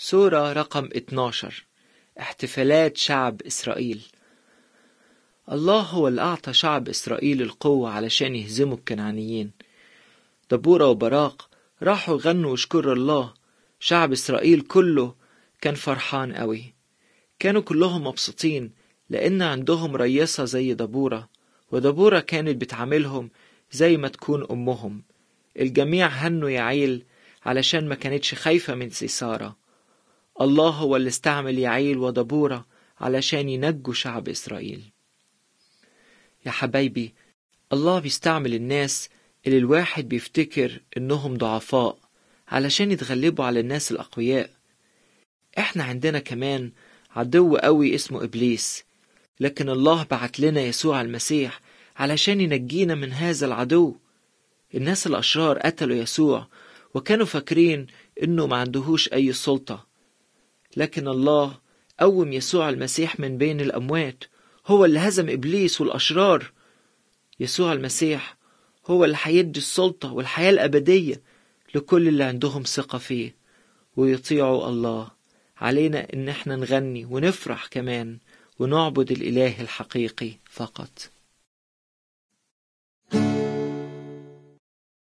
سورة رقم 12 احتفالات شعب إسرائيل الله هو اللي أعطى شعب إسرائيل القوة علشان يهزموا الكنعانيين دبورة وبراق راحوا غنوا وشكروا الله شعب إسرائيل كله كان فرحان قوي كانوا كلهم مبسوطين لأن عندهم ريسة زي دبورة ودبورة كانت بتعاملهم زي ما تكون أمهم الجميع هنوا يا عيل علشان ما كانتش خايفة من سيسارة الله هو اللي استعمل يعيل ودبورة علشان ينجوا شعب إسرائيل يا حبايبي الله بيستعمل الناس اللي الواحد بيفتكر إنهم ضعفاء علشان يتغلبوا على الناس الأقوياء إحنا عندنا كمان عدو قوي اسمه إبليس لكن الله بعت لنا يسوع المسيح علشان ينجينا من هذا العدو الناس الأشرار قتلوا يسوع وكانوا فاكرين إنه ما عندهوش أي سلطة لكن الله قوم يسوع المسيح من بين الأموات هو اللي هزم إبليس والأشرار يسوع المسيح هو اللي هيدي السلطة والحياة الأبدية لكل اللي عندهم ثقة فيه ويطيعوا الله علينا إن احنا نغني ونفرح كمان ونعبد الإله الحقيقي فقط